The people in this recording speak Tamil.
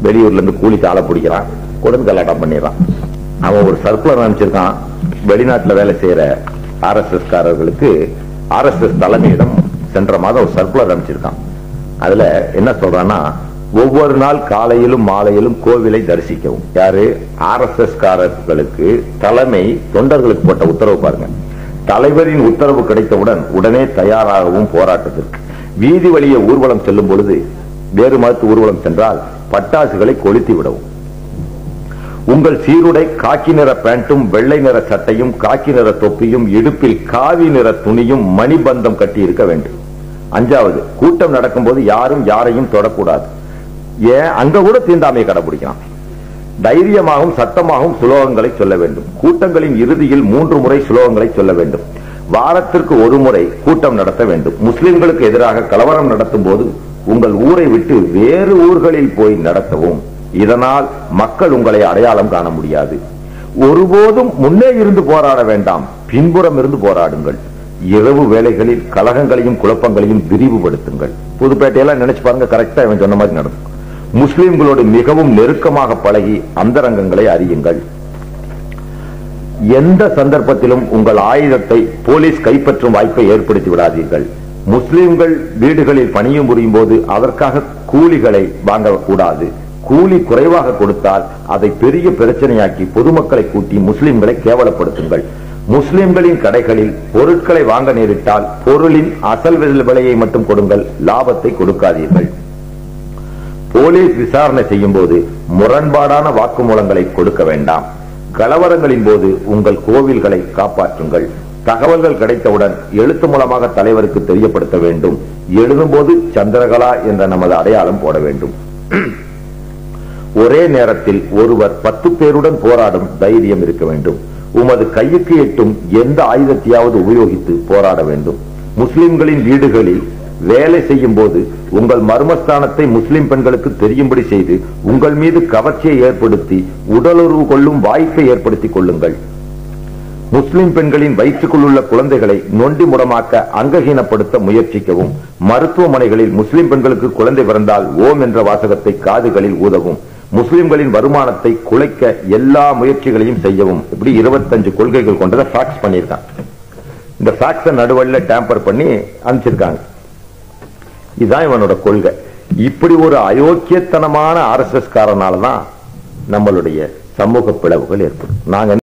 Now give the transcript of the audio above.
வெளியூர்ல இருந்து கூலிக்கு ஆளை பிடிக்கிறான் கொடுந்து கலாட்டம் பண்ணிடுறான் அவன் ஒரு சர்க்குலர் அனுப்பிச்சிருக்கான் வெளிநாட்டுல வேலை செய்யற ஆர்எஸ்எஸ் காரர்களுக்கு ஆர்எஸ்எஸ் தலைமையிடம் சென்ற மாதம் ஒரு சர்க்குலர் அனுப்பிச்சிருக்கான் அதுல என்ன சொல்றான்னா ஒவ்வொரு நாள் காலையிலும் மாலையிலும் கோவிலை தரிசிக்கவும் யாரு ஆர்எஸ்எஸ் காரர்களுக்கு தலைமை தொண்டர்களுக்கு போட்ட உத்தரவு பாருங்க தலைவரின் உத்தரவு கிடைத்தவுடன் உடனே தயாராகவும் போராட்டத்திற்கு வீதி வழியே ஊர்வலம் செல்லும் பொழுது வேறு மதத்து ஊர்வலம் சென்றால் பட்டாசுகளை கொளுத்தி விடவும் உங்கள் சீருடை காக்கி நிற பேண்ட்டும் வெள்ளை நிற சட்டையும் காக்கி நிற தொப்பியும் இடுப்பில் காவி நிற துணியும் மணிபந்தம் கட்டி இருக்க வேண்டும் அஞ்சாவது கூட்டம் நடக்கும்போது யாரும் யாரையும் தொடக்கூடாது ஏன் அங்க கூட தீண்டாமையை கடைபிடிக்கலாம் தைரியமாகவும் சத்தமாகவும் சுலோகங்களை சொல்ல வேண்டும் கூட்டங்களின் இறுதியில் மூன்று முறை சுலோகங்களை சொல்ல வேண்டும் வாரத்திற்கு ஒரு முறை கூட்டம் நடத்த வேண்டும் முஸ்லிம்களுக்கு எதிராக கலவரம் நடத்தும் போது உங்கள் ஊரை விட்டு வேறு ஊர்களில் போய் நடத்தவும் இதனால் மக்கள் உங்களை அடையாளம் காண முடியாது ஒருபோதும் முன்னே இருந்து போராட வேண்டாம் பின்புறம் இருந்து போராடுங்கள் இரவு வேளைகளில் கலகங்களையும் குழப்பங்களையும் விரிவுபடுத்துங்கள் புதுப்பேட்டையெல்லாம் நினைச்சு பாருங்க கரெக்டா இவன் சொன்ன மாதிரி நடக்கும் முஸ்லிம்களோடு மிகவும் நெருக்கமாக பழகி அந்தரங்கங்களை அறியுங்கள் எந்த சந்தர்ப்பத்திலும் உங்கள் ஆயுதத்தை போலீஸ் கைப்பற்றும் வாய்ப்பை ஏற்படுத்தி விடாதீர்கள் முஸ்லிம்கள் வீடுகளில் பணியும் புரியும் போது அதற்காக கூலிகளை வாங்கக்கூடாது கூலி குறைவாக கொடுத்தால் அதை பெரிய பிரச்சனையாக்கி பொதுமக்களை கூட்டி முஸ்லிம்களை கேவலப்படுத்துங்கள் முஸ்லிம்களின் கடைகளில் பொருட்களை வாங்க நேரிட்டால் பொருளின் அசல் விலையை மட்டும் கொடுங்கள் லாபத்தை கொடுக்காதீர்கள் போலீஸ் விசாரணை செய்யும் போது முரண்பாடான வாக்குமூலங்களை கொடுக்க வேண்டாம் கலவரங்களின் போது உங்கள் கோவில்களை காப்பாற்றுங்கள் தகவல்கள் கிடைத்தவுடன் எழுத்து மூலமாக தலைவருக்கு தெரியப்படுத்த வேண்டும் எழுதும்போது சந்திரகலா என்ற நமது அடையாளம் போட வேண்டும் ஒரே நேரத்தில் ஒருவர் பத்து பேருடன் போராடும் தைரியம் இருக்க வேண்டும் உமது கையுக்கு எட்டும் எந்த ஆயுதத்தையாவது உபயோகித்து போராட வேண்டும் முஸ்லிம்களின் வீடுகளில் வேலை செய்யும் போது உங்கள் மர்மஸ்தானத்தை முஸ்லிம் பெண்களுக்கு தெரியும்படி செய்து உங்கள் மீது கவர்ச்சியை ஏற்படுத்தி உடலுறவு கொள்ளும் வாய்ப்பை ஏற்படுத்திக் கொள்ளுங்கள் முஸ்லிம் பெண்களின் வயிற்றுக்குள் உள்ள குழந்தைகளை நொண்டி முடமாக்க அங்கஹீனப்படுத்த முயற்சிக்கவும் மருத்துவமனைகளில் முஸ்லிம் பெண்களுக்கு குழந்தை பிறந்தால் ஓம் என்ற வாசகத்தை காதுகளில் ஊதவும் முஸ்லிம்களின் வருமானத்தை குலைக்க எல்லா முயற்சிகளையும் செய்யவும் இப்படி இருபத்தஞ்சு கொள்கைகள் கொண்டதை ஃபேக்ஸ் பண்ணியிருக்கான் இந்த ஃபேக்ஸ நடுவழில டேம்பர் பண்ணி அனுப்பிச்சிருக்காங்க இதுதான் இவனோட கொள்கை இப்படி ஒரு அயோக்கியத்தனமான ஆர்எஸ்எஸ் காரனாலதான் நம்மளுடைய சமூக பிளவுகள் ஏற்படும் நாங்க